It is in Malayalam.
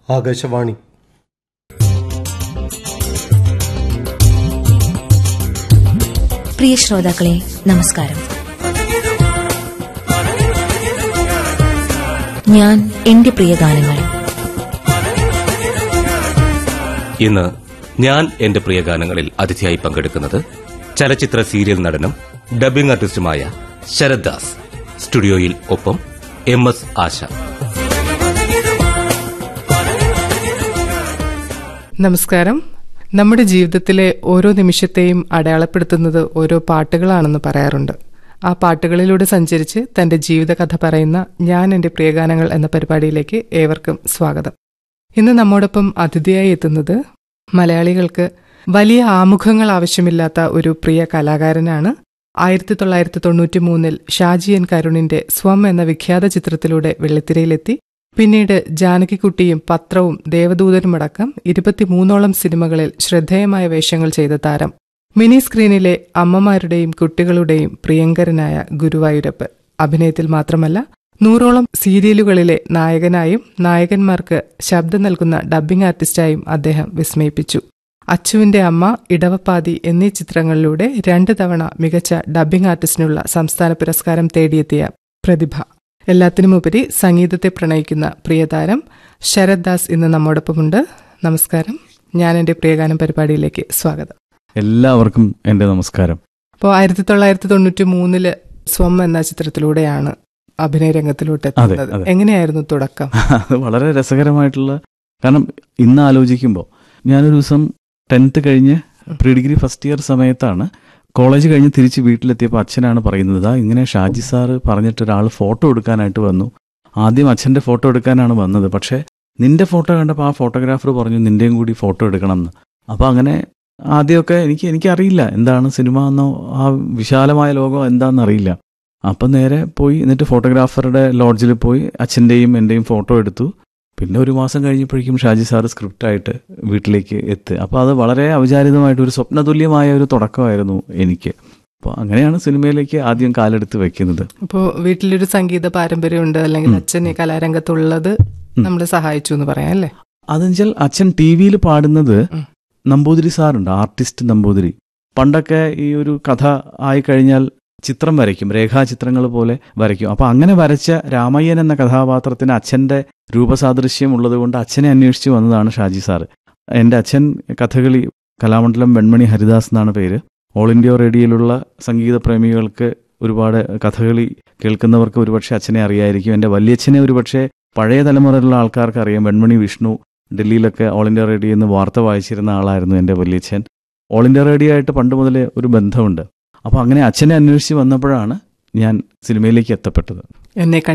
ആകാശവാണി പ്രിയ ശ്രോതാക്കളെ നമസ്കാരം ഞാൻ എന്റെ പ്രിയ ഗാനങ്ങൾ ഇന്ന് ഞാൻ എന്റെ പ്രിയ ഗാനങ്ങളിൽ അതിഥിയായി പങ്കെടുക്കുന്നത് ചലച്ചിത്ര സീരിയൽ നടനും ഡബ്ബിംഗ് ആർട്ടിസ്റ്റുമായ ശരത് ദാസ് സ്റ്റുഡിയോയിൽ ഒപ്പം എം എസ് ആശ നമസ്കാരം നമ്മുടെ ജീവിതത്തിലെ ഓരോ നിമിഷത്തെയും അടയാളപ്പെടുത്തുന്നത് ഓരോ പാട്ടുകളാണെന്ന് പറയാറുണ്ട് ആ പാട്ടുകളിലൂടെ സഞ്ചരിച്ച് തന്റെ ജീവിതകഥ പറയുന്ന ഞാൻ എന്റെ പ്രിയഗാനങ്ങൾ എന്ന പരിപാടിയിലേക്ക് ഏവർക്കും സ്വാഗതം ഇന്ന് നമ്മോടൊപ്പം അതിഥിയായി എത്തുന്നത് മലയാളികൾക്ക് വലിയ ആമുഖങ്ങൾ ആവശ്യമില്ലാത്ത ഒരു പ്രിയ കലാകാരനാണ് ആയിരത്തി തൊള്ളായിരത്തി തൊണ്ണൂറ്റി മൂന്നിൽ ഷാജി എൻ കരുണിന്റെ സ്വം എന്ന വിഖ്യാത ചിത്രത്തിലൂടെ വെള്ളിത്തിരയിലെത്തി പിന്നീട് ജാനകിക്കുട്ടിയും പത്രവും ദേവദൂതനുമടക്കം ഇരുപത്തിമൂന്നോളം സിനിമകളിൽ ശ്രദ്ധേയമായ വേഷങ്ങൾ ചെയ്ത താരം മിനി സ്ക്രീനിലെ അമ്മമാരുടെയും കുട്ടികളുടെയും പ്രിയങ്കരനായ ഗുരുവായൂരപ്പ് അഭിനയത്തിൽ മാത്രമല്ല നൂറോളം സീരിയലുകളിലെ നായകനായും നായകന്മാർക്ക് ശബ്ദം നൽകുന്ന ഡബ്ബിംഗ് ആർട്ടിസ്റ്റായും അദ്ദേഹം വിസ്മയിപ്പിച്ചു അച്ചുവിന്റെ അമ്മ ഇടവപ്പാതി എന്നീ ചിത്രങ്ങളിലൂടെ രണ്ട് തവണ മികച്ച ഡബ്ബിംഗ് ആർട്ടിസ്റ്റിനുള്ള സംസ്ഥാന പുരസ്കാരം തേടിയെത്തിയ പ്രതിഭ എല്ലാത്തിനുമുപരി സംഗീതത്തെ പ്രണയിക്കുന്ന പ്രിയതാരം ശരത് ദാസ് ഇന്ന് നമ്മോടൊപ്പമുണ്ട് നമസ്കാരം ഞാൻ എന്റെ പ്രിയഗാനം പരിപാടിയിലേക്ക് സ്വാഗതം എല്ലാവർക്കും എൻ്റെ നമസ്കാരം അപ്പോൾ ആയിരത്തി തൊള്ളായിരത്തി തൊണ്ണൂറ്റി മൂന്നില് സ്വം എന്ന ചിത്രത്തിലൂടെയാണ് അഭിനയ രംഗത്തിലോട്ട് എത്തുന്നത് അതെ. എങ്ങനെയായിരുന്നു തുടക്കം അത് വളരെ രസകരമായിട്ടുള്ള കാരണം ഇന്ന് ആലോചിക്കുമ്പോൾ ഞാനൊരു ദിവസം ടെൻത്ത് കഴിഞ്ഞ് പ്രീ ഡിഗ്രി ഫസ്റ്റ് ഇയർ സമയത്താണ് കോളേജ് കഴിഞ്ഞ് തിരിച്ച് വീട്ടിലെത്തിയപ്പോൾ അച്ഛനാണ് പറയുന്നത് "ദാ ഇങ്ങനെ ഷാജി സാറ് പറഞ്ഞിട്ട് ഒരാൾ ഫോട്ടോ എടുക്കാനായിട്ട് വന്നു ആദ്യം അച്ഛൻ്റെ ഫോട്ടോ എടുക്കാനാണ് വന്നത് പക്ഷേ നിന്റെ ഫോട്ടോ കണ്ടപ്പോൾ ആ ഫോട്ടോഗ്രാഫർ പറഞ്ഞു നിന്റെയും കൂടി ഫോട്ടോ എടുക്കണം എന്ന് അപ്പോൾ അങ്ങനെ ആദ്യമൊക്കെ എനിക്ക് എനിക്കറിയില്ല എന്താണ് സിനിമ എന്നോ ആ വിശാലമായ ലോകം എന്താണെന്ന് അറിയില്ല അപ്പം നേരെ പോയി എന്നിട്ട് ഫോട്ടോഗ്രാഫറുടെ ലോഡ്ജിൽ പോയി അച്ഛൻ്റെയും എൻ്റെയും ഫോട്ടോ എടുത്തു പിന്നെ ഒരു മാസം കഴിഞ്ഞപ്പോഴേക്കും ഷാജി സാറ് സ്ക്രിപ്റ്റായിട്ട് വീട്ടിലേക്ക് എത്തി അപ്പോൾ അത് വളരെ ഔചാരിതമായിട്ട് ഒരു സ്വപ്നതുല്യമായ ഒരു തുടക്കമായിരുന്നു എനിക്ക് അപ്പോൾ അങ്ങനെയാണ് സിനിമയിലേക്ക് ആദ്യം കാലെടുത്ത് വെക്കുന്നത് അപ്പോൾ വീട്ടിലൊരു സംഗീത പാരമ്പര്യമുണ്ട് അല്ലെങ്കിൽ അച്ഛൻ ഈ കലാരംഗത്തുള്ളത് നമ്മളെ സഹായിച്ചു എന്ന് പറയാം അല്ലേ അതെന്നുവെച്ചാൽ അച്ഛൻ ടി വിയിൽ പാടുന്നത് ഉം. നമ്പൂതിരി സാറുണ്ട് ആർട്ടിസ്റ്റ് നമ്പൂതിരി പണ്ടൊക്കെ ഈ ഒരു കഥ ആയി കഴിഞ്ഞാൽ ചിത്രം വരയ്ക്കും രേഖാചിത്രങ്ങൾ പോലെ വരയ്ക്കും അപ്പൊ അങ്ങനെ വരച്ച രാമയ്യൻ എന്ന കഥാപാത്രത്തിന് അച്ഛന്റെ രൂപസാദൃശ്യം ഉള്ളതുകൊണ്ട് അച്ഛനെ അന്വേഷിച്ച് വന്നതാണ് ഷാജി സാറ് എൻ്റെ അച്ഛൻ കഥകളി കലാമണ്ഡലം വെൺമണി ഹരിദാസ് എന്നാണ് പേര് ഓൾ ഇന്ത്യ റേഡിയോയിലുള്ള സംഗീത പ്രേമികൾക്ക് ഒരുപാട് കഥകളി കേൾക്കുന്നവർക്ക് ഒരുപക്ഷെ അച്ഛനെ അറിയായിരിക്കും എൻ്റെ വല്യച്ഛനെ ഒരുപക്ഷെ പഴയ തലമുറയിലുള്ള ആൾക്കാർക്ക് അറിയാം വെൺമണി വിഷ്ണു ഡൽഹിയിലൊക്കെ ഓൾ ഇന്ത്യ റേഡിയോ എന്ന് വാർത്ത വായിച്ചിരുന്ന ആളായിരുന്നു എൻ്റെ വല്യച്ഛൻ ഓൾ ഇന്ത്യ റേഡിയോ ആയിട്ട് പണ്ട് മുതലേ ഒരു ബന്ധമുണ്ട് അപ്പോൾ അങ്ങനെ അച്ഛനെ അന്വേഷിച്ച് വന്നപ്പോഴാണ് ഞാൻ സിനിമയിലേക്ക് എത്തപ്പെട്ടത് എന്നെ